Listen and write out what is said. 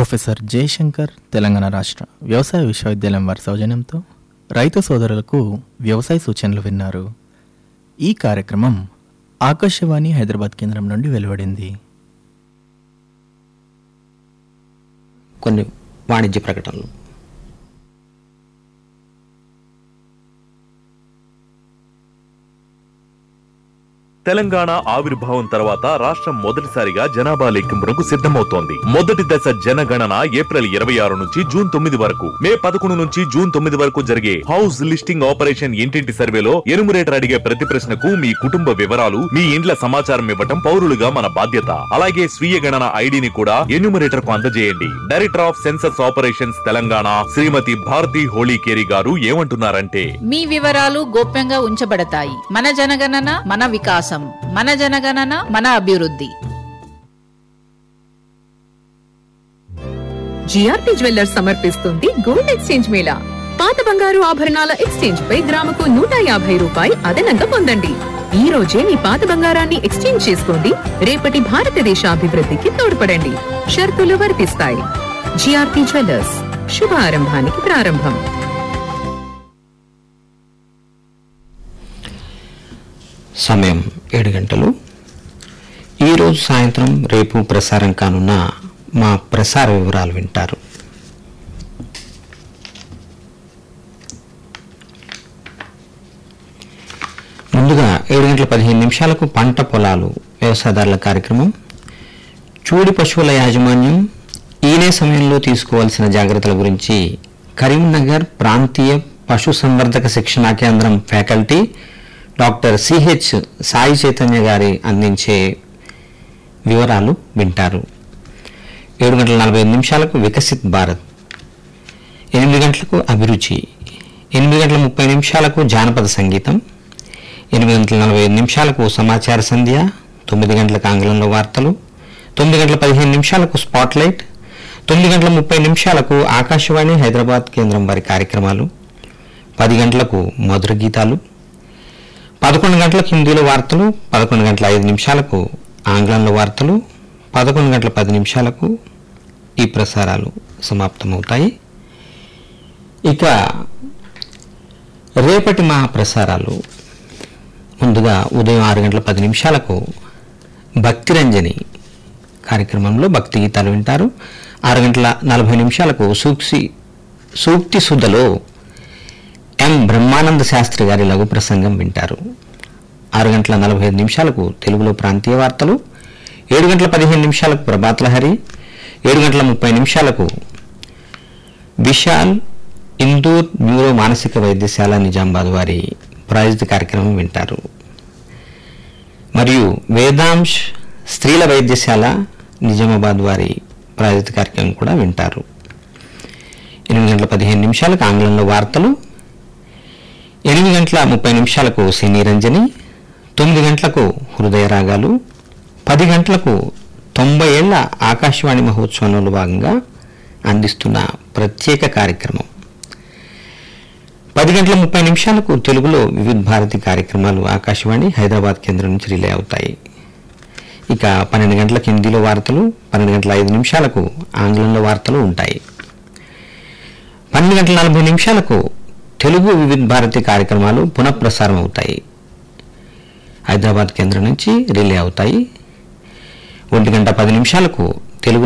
professor Jayashankar Telangana రాష్ట్ర వ్యవసాయ విశ్వవిద్యాలయం వారి సౌజన్యంతో రైతు సోదరులకు వ్యవసాయ సూచనలు విన్నారు ఈ కార్యక్రమం ఆకాశవాణి హైదరాబాద్ కేంద్రం నుండి వెలువడింది కొన్ని వాణిజ్య ప్రకటనలు తెలంగాణ ఆవిర్భావం తర్వాత రాష్ట్రం మొదటిసారిగా జనాభా లెక్కింపునకు సిద్ధమవుతోంది మొదటి దశ జనగణన ఏప్రిల్ ఇరవై ఆరు నుంచి జూన్ తొమ్మిది వరకు మే పదకొండు నుంచి జూన్ తొమ్మిది వరకు జరిగే హౌస్ లిస్టింగ్ ఆపరేషన్ ఇంటింటి సర్వేలో ఎనుమరేటర్ అడిగే ప్రతి ప్రశ్నకు మీ కుటుంబ వివరాలు మీ ఇండ్ల సమాచారం ఇవ్వటం పౌరులుగా మన బాధ్యత అలాగే స్వీయ గణన ఐడిని కూడా ఎన్యూమరేటర్ కు అందజేయండి director of census operations Telangana Shrimati Bharathi Holikeri garu ఏమంటున్నారంటే మీ వివరాలు గోప్యంగా ఉంచబడతాయి మన జనగణన మన వికాసం మన జనగణన మన అభివృద్ధి జిఆర్పి జ్యువెల్లర్స్ సమర్పిస్తుంది గోల్డ్ ఎక్స్చేంజ్ మేళా పాత బంగారు ఆభరణాల ఎక్స్చేంజ్ పై గ్రాముకు నూట యాభై రూపాయి అదనంగా పొందండి ఈ రోజే మీ పాత బంగారాన్ని ఎక్స్చేంజ్ చేసుకోండి రేపటి భారతదేశ అభివృద్ధికి తోడ్పడండి షరతులు వర్తిస్తాయి జిఆర్పి జ్యువెల్లర్స్ శుభ ఆరంభానికి ప్రారంభం సమయం ఏడు గంటలు ఈరోజు సాయంత్రం రేపు ప్రసారం కానున్న మా ప్రసార వివరాలు వింటారు ముందుగా ఏడు గంటల పదిహేను నిమిషాలకు పంట పొలాలు వ్యవసాయదారుల కార్యక్రమం చూడి పశువుల యాజమాన్యం ఈనే సమయంలో తీసుకోవాల్సిన జాగ్రత్తల గురించి కరీంనగర్ ప్రాంతీయ పశు సంవర్ధక శిక్షణా కేంద్రం faculty doctor CH Sai Chaitanya గారి అందించే వివరాలు వింటారు ఏడు గంటల నలభై ఐదు నిమిషాలకు వికసిత్ భారత్ ఎనిమిది గంటలకు అభిరుచి ఎనిమిది గంటల ముప్పై నిమిషాలకు జానపద సంగీతం ఎనిమిది గంటల నలభై ఐదు నిమిషాలకు సమాచార సంధ్య తొమ్మిది గంటలకు ఆంగ్లంలో వార్తలు తొమ్మిది గంటల పదిహేను నిమిషాలకు స్పాట్లైట్ తొమ్మిది గంటల ముప్పై నిమిషాలకు ఆకాశవాణి హైదరాబాద్ కేంద్రం వారి కార్యక్రమాలు పది గంటలకు మధుర గీతాలు పదకొండు గంటలకు హిందీలో వార్తలు పదకొండు గంటల ఐదు నిమిషాలకు ఆంగ్లంలో వార్తలు పదకొండు గంటల పది నిమిషాలకు ఈ ప్రసారాలు సమాప్తమవుతాయి ఇక రేపటి మా ప్రసారాలు ముందుగా ఉదయం ఆరు గంటల పది నిమిషాలకు భక్తిరంజని కార్యక్రమంలో భక్తి గీతాలు వింటారు ఆరు గంటల నలభై నిమిషాలకు సూక్సి సూక్తి సుధలో ఎం బ్రహ్మానంద శాస్త్రి గారి లఘు ప్రసంగం వింటారు ఆరు గంటల నలభై ఐదు నిమిషాలకు తెలుగులో ప్రాంతీయ వార్తలు ఏడు గంటల పదిహేను నిమిషాలకు ప్రభాతలహరి ఏడు గంటల ముప్పై నిమిషాలకు విశాల్ ఇందూర్ న్యూరో మానసిక వైద్యశాల నిజామాబాద్ వారి ప్రాయోజిత కార్యక్రమం వింటారు మరియు వేదాంశ్ స్త్రీల వైద్యశాల నిజామాబాద్ వారి ప్రాయోజిత కార్యక్రమం కూడా వింటారు ఎనిమిది గంటల పదిహేను నిమిషాలకు ఆంగ్లంలో వార్తలు ఎనిమిది గంటల ముప్పై నిమిషాలకు సినీ రంజని తొమ్మిది గంటలకు హృదయ రాగాలు పది గంటలకు తొంభై ఏళ్ల ఆకాశవాణి మహోత్సవంలో భాగంగా అందిస్తున్న ప్రత్యేక కార్యక్రమం పది గంటల ముప్పై నిమిషాలకు తెలుగులో వివిధ భారతి కార్యక్రమాలు ఆకాశవాణి హైదరాబాద్ కేంద్రం నుంచి రిలే అవుతాయి ఇక పన్నెండు గంటలకు హిందీలో వార్తలు పన్నెండు గంటల ఐదు నిమిషాలకు ఆంగ్లంలో వార్తలు ఉంటాయి పన్నెండు గంటల నలభై నిమిషాలకు తెలుగు వివిధ భారతి కార్యక్రమాలు పునఃప్రసారం అవుతాయి హైదరాబాద్ కేంద్రం నుంచి రిలే అవుతాయి ఒంటి గంట పది నిమిషాలకు